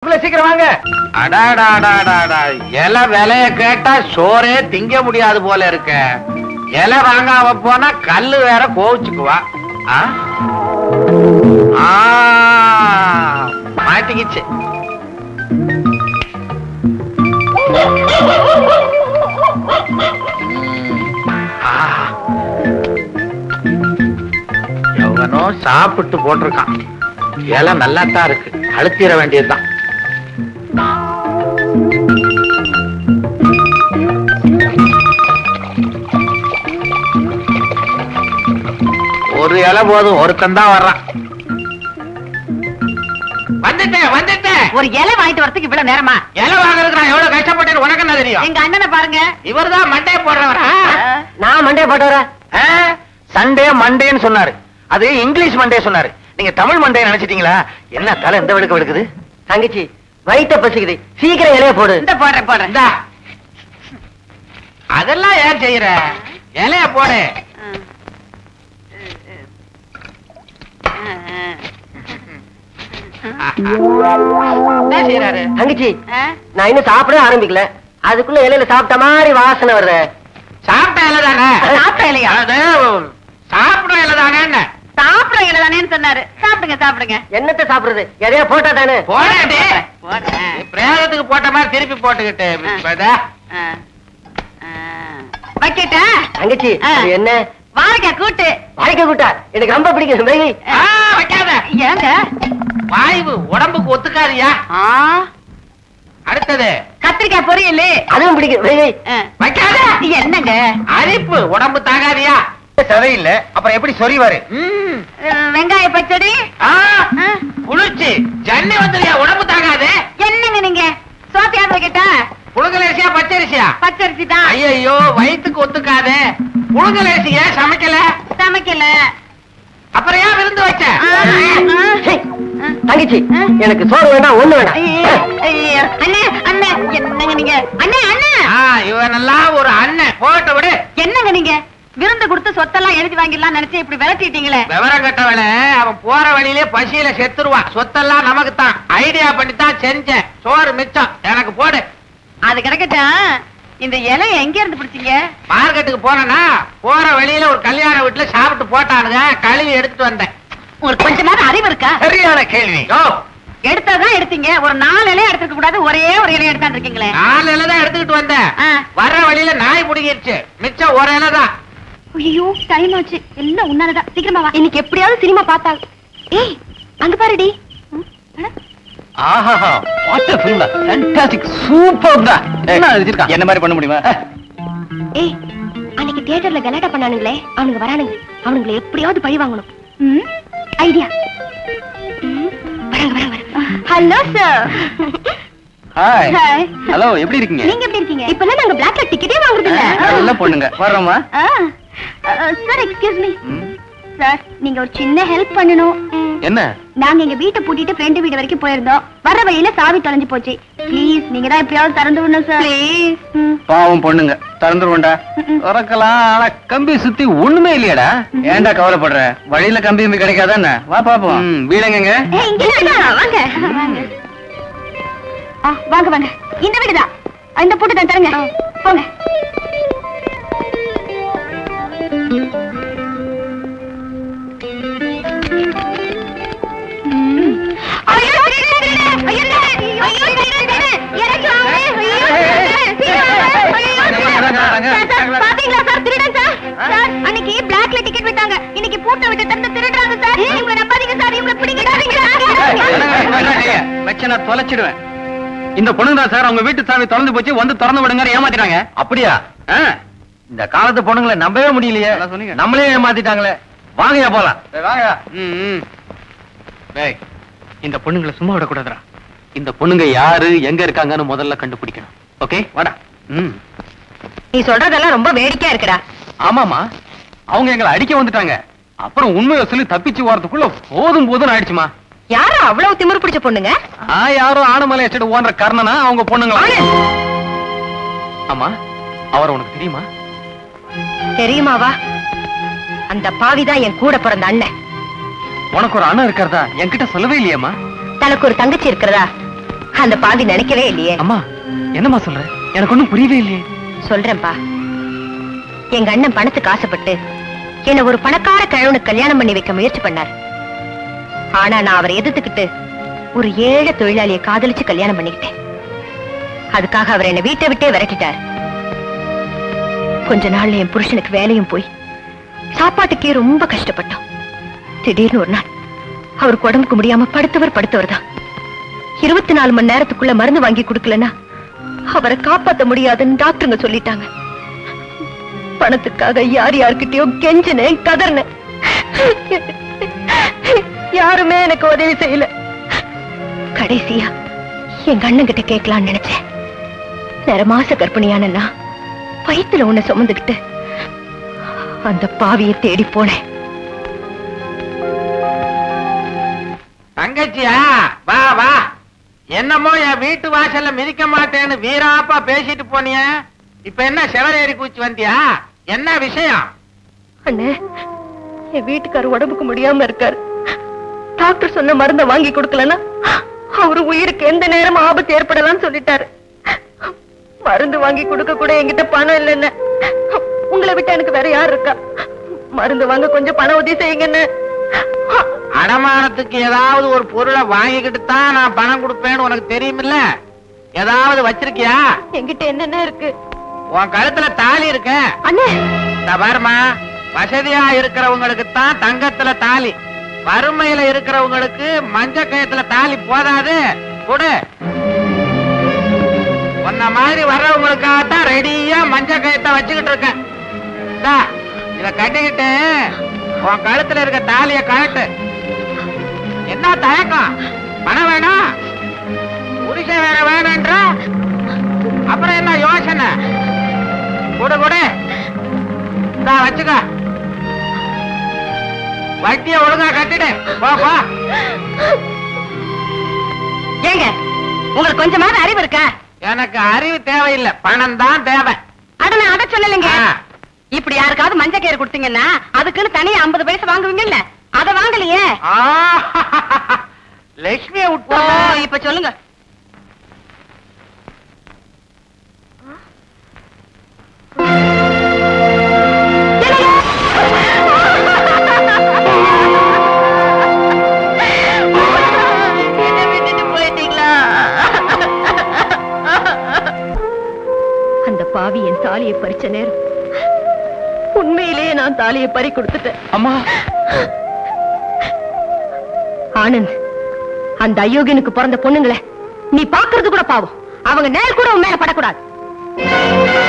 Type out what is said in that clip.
மாப்பிள்ள சீக்கிரம் வாங்க அடாடாடாடாடா இலை விலைய கேட்டா சோறே திங்க முடியாது போல இருக்க இலை வாங்காம போனா கல்லு வேற கோவிச்சுக்குவா ஆ? ஆ, மாட்டிக்கிச்சு ஆ. எவனோ சாப்பிட்டு போட்டிருக்கான் இலை நல்லா தான் இருக்கு அழுத்திட வேண்டியதுதான் ஒரு இலை போதும் ஒருத்தன் தான் வர்றான் வந்துட்டேன் வந்துட்டேன் ஒரு இலை வாங்கிட்டு வரதுக்கு இவ்வளவு நேரமா இலை வாங்குறதுக்கு நான் எவ்வளவு கஷ்டப்பட்டேன்னு உனக்கு என்ன தெரியும் எங்க அண்ணனை பாருங்க இவர்தான் மண்டைய போடுறவரா நான் மண்டே போட்டு வரேன் சண்டே மண்டேன்னு சொன்னாரு அது இங்கிலீஷ் மண்டே சொன்னாரு நீங்க தமிழ் மண்டே நினைச்சிட்டீங்களா என்ன தலை எந்த வெடுக்க வெடுக்குது தங்கச்சி வயித்த பசிக்குது சீக்கிரம் இலைய போடு இந்த போடுறேன் போடுறேன் இந்தா. அதெல்லாம் ஏன் செய்யற இலைய போடு என்ன செய்யறாரு தங்கச்சி ஆ? நான் இன்னும் சாப்பிடவே ஆரம்பிக்கல அதுக்குள்ள இலையில சாப்பிட்ட மாதிரி வாசனை வருது சாப்பிட்ட இலை தானே சாப்பிட்ட இலையா? அது சாப்பிட இலை தானே சாப்பிடுற இலை தானேன்னு சொன்னாரு சாப்பிடுங்க சாப்பிடுங்க என்னத்த சாப்பிடுறது எதையா போட்டா தானே போடாடி போடுறேன். பிரேதத்துக்கு போட்ட மாதிரி திருப்பி போட்டுக்கிட்டு ஆ. இப்ப இதா. ஆ. ஆ. வைக்கட்டா தங்கச்சி ஆ. அது என்ன வாழைக்காய் கூட்டு வாய்க்க கூட்டா எனக்கு ரொம்ப பிடிக்கும் வெயி ஆ, வைக்காத ஏங்க வாய்வு உடம்புக்கு ஒத்துக்காதியா ஆ, அடுத்தது கத்திரிக்காய் பொரியல் அதுவும் பிடிக்கும் வெயி ஆ. வைக்காத என்னங்க அரிப்பு உடம்பு தாகாதியா சரியில்லை அப்புறம் எப்படி சொறிவாரு அஹ், வெங்காய பச்சடி ஆ. குளிர்ச்சி ஜன்னி வந்துறியா உடம்பு தாகாது என்னங்க நீங்க சோத்தையாவது வைக்கட்டா புழுங்கலரிசியா பச்சரிசியா பச்சரிசி தான் ஐயோ வயித்துக்கு ஒத்துக்காது புழுங்கலரிசி ஏன் சமைக்கல சமைக்கல அப்புறம் ஏன் விருந்து வச்ச ஆ, ஆ. சீ, தங்கச்சி எனக்கு சோறு வேண்டாம் ஒண்ணு ஐயோ, வேண்டாம் ஐயோ. அண்ணே அண்ணே என்னங்க நீங்க அண்ணே அண்ணே ஆ, இவனெல்லாம் ஒரு அண்ணன் போட்டு விடு என்னங்க நீங்க விருந்து கொடுத்து சொத்தெல்லாம் எழுதி வாங்கிடலாம் நினைச்சு இப்படி விரட்டிட்டீங்களே விவரம் கட்டவள அவன் போற வழியிலே பசியில செத்துருவான் சொத்தெல்லாம் நமக்கு தான் ஐடியா பண்ணி தான் செஞ்சேன் சோறு மிச்சம் எனக்கு போடு அது கிடக்கட்டும் இந்த இலைய எங்க இருந்து பிடிச்சீங்க மார்க்கெட்டுக்கு போனேன்னா போற வழியில ஒரு கல்யாண வீட்டுல சாப்பிட்டு போட்டானுங்க கழுவி எடுத்துட்டு வந்தேன் உங்களுக்கு கொஞ்ச நேரம் அறிவு இருக்கா சரியான கேள்வி ஓ எடுத்ததான் எடுத்தீங்க ஒரு நாலு இலைய எடுத்துக்க கூடாது ஒரே ஒரு இலைய எடுத்தாந்து இருக்கீங்களே நாலு இலை தான் எடுத்துக்கிட்டு வந்தேன் ஆ. வர்ற வழியில நாய் பிடிங்கிருச்சு மிச்சம் ஒரு இலை தான் ஐயோ டைம் ஆச்சு எல்லாம் உன்னாலதான் சீக்கிரமா வா இன்னைக்கு எப்படியாவது சினிமா பார்த்தா ஏய் அங்க பாருடி ம், அட. ஆஹா what a film fantastic super தான் என்ன எழுதிருக்கான் என்ன மாதிரி பண்ண முடியுமா ஏய் அன்னைக்கு தியேட்டர்ல கலாட்டா பண்ணானுங்களே அவனுங்க வரானுங்க அவனுங்களை எப்படியாவது பழி வாங்கணும் ம் ஐடியா வராங்க வராங்க வராங்க hello sir hi hi hello எப்படி இருக்கீங்க நீங்க எப்படி இருக்கீங்க இப்பெல்லாம் நாங்க பிளாக்ல டிக்கெட்டே வாங்குறது இல்ல நல்ல பொண்ணுங்க வர்றோமா சார் எக்ஸ்கியூஸ் மீ சார் நீங்க ஒரு சின்ன ஹெல்ப் பண்ணணும் என்ன நாங்க எங்க வீட்டை பூட்டிட்டு ஃப்ரெண்டு வீடு வரைக்கும் போயிருந்தோம் வர வழியில சாவி தொலைஞ்சு போச்சு ப்ளீஸ் நீங்க தான் எப்படியாவது திறந்து விடணும் சார் ப்ளீஸ் பாவம் பொண்ணுங்க திறந்துருவோண்டா திறக்கலாம் ஆனா கம்பி சுத்தி ஒண்ணுமே இல்லையாடா ஏன்டா கவலைப்படுற வழியில கம்பி கம்பி கிடைக்காதா என்ன வா பாப்போம் ம், வீடு எங்கங்க வாங்க ஆ, வாங்க வாங்க இந்த வீடுதான் இந்த பூட்டு தான் தரங்க போங்க ம். ஐயோ, திருடன், திருடன். ஐயோ, திருடன். ஐயோ, திருடன், திருடன். இறங்கி வாங்க. ஐயோ, திருடன். திருடன். ஐயோ, திருடன். சார், சார், பாத்தீங்களா சார் திருடன் சார் சார் அன்னைக்கு பிளாக்ல டிக்கெட் விட்டாங்க இன்னைக்கு பூட்டை விட்டு தந்து திருடுறாங்க சார் இவங்க நம்பாதீங்க சார் இவங்க பிடிக்கிறாதீங்க வச்சு நான் தொலைச்சிடுவேன் இந்த பொண்ணுங்க தான் சார் அவங்க வீட்டு சாவி திறந்து போச்சு வந்து திறந்து விடுங்க ஏமாத்திட்டாங்க அப்படியா ஆ, இந்த காலத்து பொண்ணுங்களை நம்பவே முடியலையே நல்லா சொன்னீங்க. நம்மளே ஏமாத்திட்டாங்களே வாங்கயா போலாம் சரி, வாங்க ம், ம். டேய், இந்த பொண்ணுங்களை சும்மா விடக்கூடாதுடா இந்த பொண்ணுங்க யாரு எங்க இருக்காங்கன்னு முதல்ல கண்டுபிடிக்கணும் ஓகே வாடா ம் நீ சொல்றதெல்லாம் ரொம்ப வேடிக்கையா இருக்குடா ஆமாமா அவங்க எங்களை அடிக்க வந்துட்டாங்க அப்புறம் உண்மையை சொல்லி தப்பிச்சு வரதுக்குள்ள போதும் போதும் ஆயிடுச்சுமா யாரு அவ்வளவு திமிரு பிடிச்ச பொண்ணுங்க ஆ யாரோ ஆனமலை எச்சடு ஓன்ற கர்ணனா அவங்க பொண்ணுங்களா ஆமா அவர் உனக்கு தெரியுமா தெரியுமாவா அந்த பாவிதான் என் கூட பிறந்த அண்ணன் உனக்கு ஒரு அண்ணன் இருக்கிறதா என்கிட்ட சொல்லவே இல்லையேம்மா தனக்கு ஒரு தங்கச்சி இருக்கிறதா அந்த பாவி நினைக்கவே இல்லையே அம்மா என்னம்மா சொல்ற எனக்கு ஒண்ணும் புரியவே இல்லையே சொல்றேன்பா எங்க அண்ணன் பணத்துக்கு ஆசைப்பட்டு என்ன ஒரு பணக்கார கிழவனுக்கு கல்யாணம் பண்ணி வைக்க முயற்சி பண்ணார் ஆனா நான் அவரை எதிர்த்துக்கிட்டு ஒரு ஏழை தொழிலாளியை காதலிச்சு கல்யாணம் பண்ணிக்கிட்டேன் அதுக்காக அவர் என்னை வீட்டை விட்டே விரட்டிட்டார் கொஞ்ச நாள்ல என் புருஷனுக்கு வேலையும் போய் சாப்பாட்டுக்கே ரொம்ப கஷ்டப்பட்டோம் திடீர்னு ஒரு நாள் அவருக்கு உடம்புக்கு முடியாம படுத்தவர் படுத்தவர் தான் இருபத்தி நாலு மணி நேரத்துக்குள்ள மருந்து வாங்கி கொடுக்கலன்னா அவரை காப்பாத்த முடியாதுன்னு டாக்டருங்க சொல்லிட்டாங்க பணத்துக்காக யார் யார்கிட்டயோ கெஞ்சினேன் கதறினேன் யாருமே எனக்கு உதவி செய்யல கடைசியா எங்க அண்ணன் கிட்ட கேட்கலாம்னு நினைச்சேன் நிற மாச கர்ப்பிணியான நான் வயித்துல உன்னை சுமந்துக்கிட்டு அந்த பாவியை தேடி போனேன் தங்கச்சியா வா வா என்னமோ என் வீட்டு வாசல்ல மிதிக்க மாட்டேன்னு வீராப்பா பேசிட்டு போனிய இப்ப என்ன செவரேறி கூச்சி வந்தியா என்ன விஷயம் அண்ணே என் வீட்டுக்காரர் உடம்புக்கு முடியாம இருக்காரு டாக்டர் சொன்ன மருந்த வாங்கி கொடுக்கலன்னா அவரு உயிருக்கு எந்த நேரமும் ஆபத்து ஏற்படலாம்னு சொல்லிட்டாரு மருந்து வாங்கி கொடுக்க கூட என்கிட்ட பணம் இல்லைன்னு உங்களை விட்டு எனக்கு வேற யார் இருக்கா மருந்து வாங்க கொஞ்சம் பண உதவி செய்யுங்கன்னு அடமானத்துக்கு ஏதாவது ஒரு பொருளை வாங்கிக்கிட்டு தான் நான் பணம் கொடுப்பேன்னு உனக்கு தெரியுமில்ல ஏதாவது வச்சிருக்கியா என்கிட்ட என்னென்ன இருக்கு உன் கழுத்துல தாலி இருக்க அண்ணே இந்த பாரும்மா வசதியா இருக்கிறவங்களுக்கு தான் தங்கத்துல தாலி வறுமையில இருக்கிறவங்களுக்கு மஞ்ச கயத்துல தாலி போதாது கொடு உன்ன மாதிரி வர்றவங்களுக்காகத்தான் ரெடியா மஞ்ச கயத்தை வச்சுக்கிட்டு இருக்கேன் இந்தா, இத கட்டிக்கிட்டு உன் கழுத்துல இருக்க தாலிய கழட்டு என்ன தயக்கம் பணம் வேணும் புருஷன் வேற வேணும்ன்ற அப்புறம் என்ன யோசனை கொடு கொடு இந்தா வச்சுக்க வட்டிய ஒழுங்கா கட்டிடு போ போ ஏங்க உங்களுக்கு கொஞ்சமாவது அறிவு இருக்கா எனக்கு அறிவு தேவையில்லை பணம் தான் தேவை அட நான் அதை சொல்லலைங்க ஆ. இப்படி யாருக்காவது மஞ்ச கயிறு கொடுத்தீங்கன்னா அதுக்குன்னு தனியா ஐம்பது பைசா வாங்குவீங்கல்ல அத வாங்கலையே ஆ, லட்சுமியை ஓ விட்டு இப்ப சொல்லுங்க என்னை விட்டுட்டு போயிட்டீங்களா அந்த பாவி என் தாலியை பறிச்ச நேரம் உண்மையிலேயே நான் தாலியை பறி கொடுத்துட்டேன் அம்மா ஆனந்த் அந்த அயோக்கியனுக்கு பிறந்த பொண்ணுங்கள நீ பாக்குறது கூட பாவம் அவங்க நேர் கூட உன் மேல படக்கூடாது